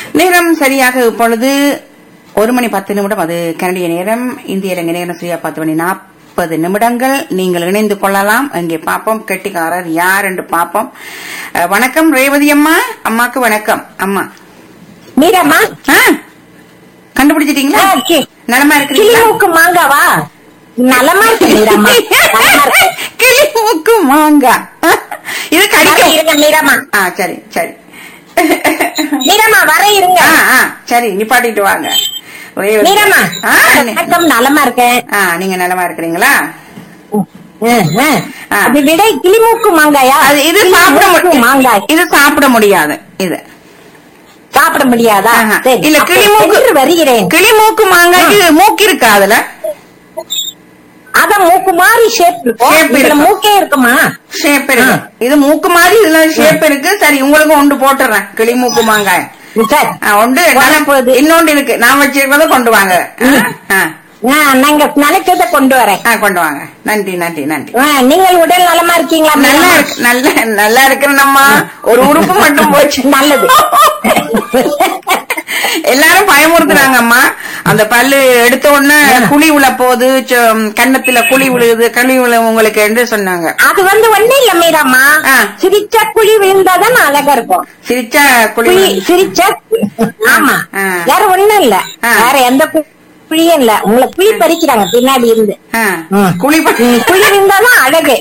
நேரம் சரியாக இப்பொழுது ஒரு மணி பத்து நிமிடம் அது கனடிய நேரம் இந்திய இலங்கை நேரம் சரியா பத்து மணி நாற்பது நிமிடங்கள் நீங்கள் இணைந்து கொள்ளலாம் இங்கே பாப்போம் கெட்டிக்காரர் யார் என்று பாப்போம் அஹ், வணக்கம் ரேவதி அம்மா அம்மாக்கு வணக்கம் அம்மா மீரம்மா ஆ, கண்டுபிடிச்சிட்டீங்களா ஆ, கி- நலமா இருக்கிறீங்களா கிளிமூக்கு மாங்காவா நலமா இருக்கு மீரம்மா நலமா இருக்கு. கிளி மூக்கு மாங்கா இது வர கடிக்கும் இருங்க மீரம்மா ஆ சரி சரி மீரம்மா வர இருங்க ஆ ஆ சரி நிப்பாட்டிட்டு வாங்க ரேவதி. மீரம்மா ஆ, வணக்கம் நலமா இருக்கேன் ஆ நீங்க நலமா இருக்கிறீங்களா ம், ம். ஆ. அது விடை கிளிமூக்கு மாங்காயா அது இது சாப்பிட கிளிமூக்கு முடியாது மாங்காய் இது சாப்பிட முடியாது இது சாப்பிட முடியாதா ஆஹா. சரி இல்ல அப்ப கிளிமூக்கு சென்று வருகிறேன் கிளி மூக்கு மாங்காய்க்கு மூக்கு இருக்கா அதுல அத மூக்கு மாதிரி ஷேப் இருக்கும் Shape இதுல இருக்கும். மூக்கே இருக்குமா ஷேப் இருக்கு இது மூக்கு மாதிரி இதுல ஷேப் இருக்கு சரி உங்களுக்கு ஒன்று போட்டுறேன் கிளி மூக்கு மாங்காய் சரி ஆ, ஒன்று வர நலம் போகுது. இன்னொன்று இருக்கு நான் வச்சிருக்கிறத கொண்டு வாங்க ஆ, ஆ, நாங்க நினைச்சத கொண்டு வரேன் ஆ கொண்டு வாங்க நன்றி நன்றி நன்றி ஆ, நீங்கள் உடல் நலமா இருக்கீங்களா நல்லா மீரம்மா? இருக்கு நல்ல நல்லா இருக்கிறேன்னம்மா ஒரு உறுப்பு மட்டும் போச்சு நல்லது எல்லாரும் பயமுறுத்துறாங்க அம்மா அந்த பல்லு எடுத்த உடனே குழி உள்ள போகுது சொ- கன்னத்துல குழி விழுகுது குழி விழு உங்களுக்கு என்று சொன்னாங்க அது வந்து ஒண்ணு இல்ல மீராமா ஆ. சிரிச்சா குழி விழுந்தாதான் நான் அழகா இருக்கும் சிரிச்சா குழி குழி விழு- சிரிச்சா ஆமா ஆ. வேற ஒண்ணும் இல்ல ஆ. வேற எந்த கு- குழியும் இல்ல உங்களை குழி பறிக்கிறாங்க பின்னாடி இருந்து ஆ, ம். குழி ப- ம், குழி விழுந்தாதான் அழகு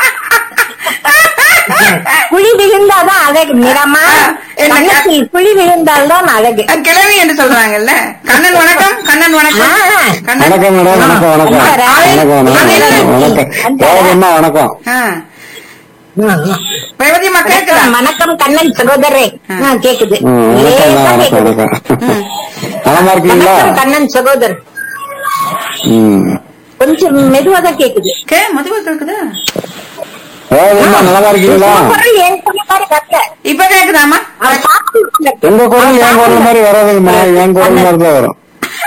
குழி விழுந்தாதான் அழகு மீராமா ஆ, என்ன க- கன்னத்தில் குழி விழுந்தால்தான் அழகு அஹ், கிழவி என்று சொல்றாங்கல்ல கண்ணன் வணக்கம் கண்ணன் வணக்கம் ஆ. கண்ணன் வணக்கம் மேடம் வணக்கம் வணக்கம் வணக்கம். வணக்கம் வணக்கம் வணக்கம். வணக்கம் தேவதம்மா வணக்கம் ஆ, ம், ம். ரேவதி அம்மா கேக்குதா வணக்கம் வணக்கம் கண்ணன் சகோதரே ஆ. ஆ, கேக்குது ம், லேசா வணக்கம் வணக்கம் கேக்குது. வணக்கம் நலமா இருக்கீங்களா வணக்கம் கண்ணன் சகோதரர் ம் கொஞ்சம் மெதுவா தான் கேக்குது கே மதுவா கேக்குதா தேவதம்மா நலமா இருக்கீங்களா உங்க குரல் என் குரல் மாதிரி வரல. இப்ப கேக்குதாமா அவன் சாப்பிட்டு உங்க குரல் என் குரல் மாதிரி வராதுங்கம்மா என் குரல் மாதிரி தான் வரும்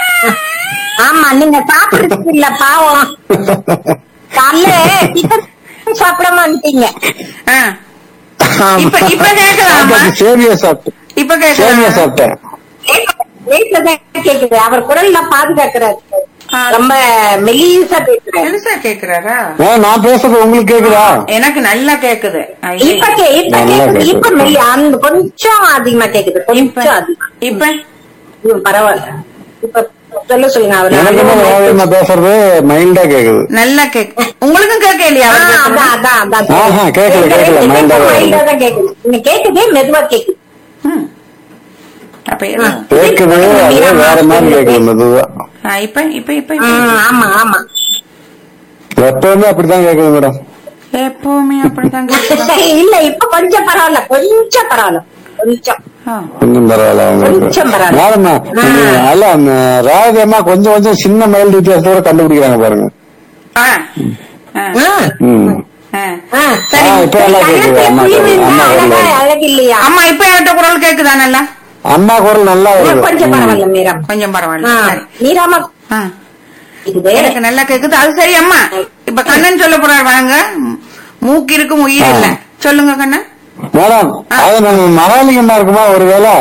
ஆமா நீங்க சாப்பிடுறது இல்ல பாவம் காலைல டிஃபன் சாப்பிடாம வந்துட்டீங்க ஆ, இப்ப இப்ப கேக்குதாமா சேமியா சாப்பிட்டேன் இப்ப சேமியா கேக்குதா சாப்பிட்டேன் வீட்டுல தான் கேக்குது அவர் குரல் நான் பாதுகாக்கிறாரு ஆ. ரொம்ப மெலிசா பேசுறாரு பெருசா கேக்குறாரா ஏ, நான் பேசுறது உங்களுக்கு கேக்குதா எனக்கு நல்லா கேக்குது ஐயே. இப்ப கே இப்ப நல்லா கேக்குது கேக்குது. இப்ப மெல்லி அந்த கொஞ்சம் அதிகமா கேக்குது இப்ப கொஞ்சம் அதிகமா இப்ப ம், பரவாயில்ல இப்ப சொல்ல சொல்லுங்க எனக்குமே அவர் தேவதம்மா பேசுறது மைல்டா கேக்குது நல்லா கேக்கு உங்களுக்கும் கேட்க இல்லையா ஆ, அவர் பேசுறது? அதான், அதான், அதான். ஆஹா, கேக்குது, எங்க கேக்குது, ரெண்டு மைல்டா பேருக்கும் தான் மைல்டா தான் கேக்குது. இங்க கேக்குது, மெதுவா கேக்குது. ம். அப்ப எது? கேக்குது அதே வேற மாதிரி கேக்குது மெதுவா ஆ, இப்ப இப்ப இப்ப இப்ப. ம், ஆமா, ஆமா. எப்பவுமே அப்படித்தான் கேக்குது மேடம் எப்பவுமே அப்படித்தான் கேக்குதா? இல்ல, இப்ப கொஞ்சம் பரவாயில்ல, கொஞ்சம் பரவாயில்ல, கொஞ்சம். ஆ. கொஞ்சம் பரவாயில்ல உங்களுக்கு கொஞ்சம் பரவாயில்ல. மேடம்மா நீங்க அல்ல அந்த ராஜம்மா கொஞ்சம் கொஞ்சம் சின்ன மைல் வித்தியாசத்தோட கண்டுபிடிக்கிறாங்க பாருங்க ஆ. ஆ. ம், ம் ஆ. ஆ. சரி ஆ, இப்ப நல்லா கேக்குது கன்னத்துல அம்மா குழி குரல் விழுந்தா அம்மா அழகா, குரல் அழகு இல்லையா? அம்மா இப்ப என்கிட்ட குரல் கேக்குதா நல்லா அம்மா குரல் நல்லா வருது கொஞ்சம் ம். பரவாயில்ல, மீரா. கொஞ்சம் பரவாயில்ல ஆ, சரி மீராமா ஆ. கேக்குது. எனக்கு நல்லா கேக்குது அது சரி அம்மா இப்ப கண்ணன் சொல்ல போறாரு வாங்க மூக்கு இருக்கும் உயிர் இல்ல சொல்லுங்க கண்ணன் மேடம் அது நம்ம மகாலிங்கம்மா இருக்குமா ஒருவேளை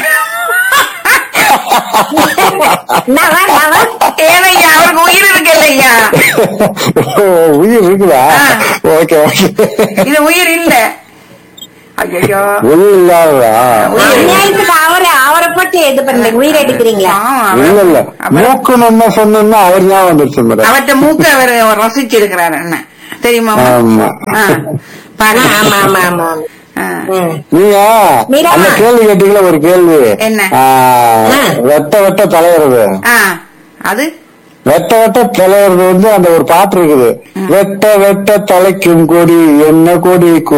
நவ, நவ. ஏனையா அவருக்கு உயிர் இருக்கு இல்லையா ஓ, உயிர் இருக்குதா ஆ. ஓகே ஓகே இது உயிர் இல்ல ஐயோ உயிர் இல்லாததா அநியாயத்துக்கு அவரை அவரை போட்டு இது பண்றீங்க உயிர் எடுக்கிறீங்களா இல்ல இல்ல மூக்கு நம்ம சொன்னோம்னா அவர் ஞாபகம் வந்துருச்சு மேடம் அவர்கிட்ட மூக்க அவர் ரசிச்சு இருக்கிறாரு என்ன தெரியுமா ஆமா. ஆ. பாரு. ஆமா ஆமா ஆமா ஆ. ம். நீங்க மீரா. அந்த கேள்வி கேட்டீங்களா ஒரு கேள்வி என்ன? ஆ, ஆ. வெட்ட வெட்ட தலைவருது ஆ. அது வெட்ட வெட்ட தலைவருது வந்து அந்த ஒரு பாட்டு இருக்குது வெட்ட வெட்ட தலைக்கும் கொடி என்ன கொடி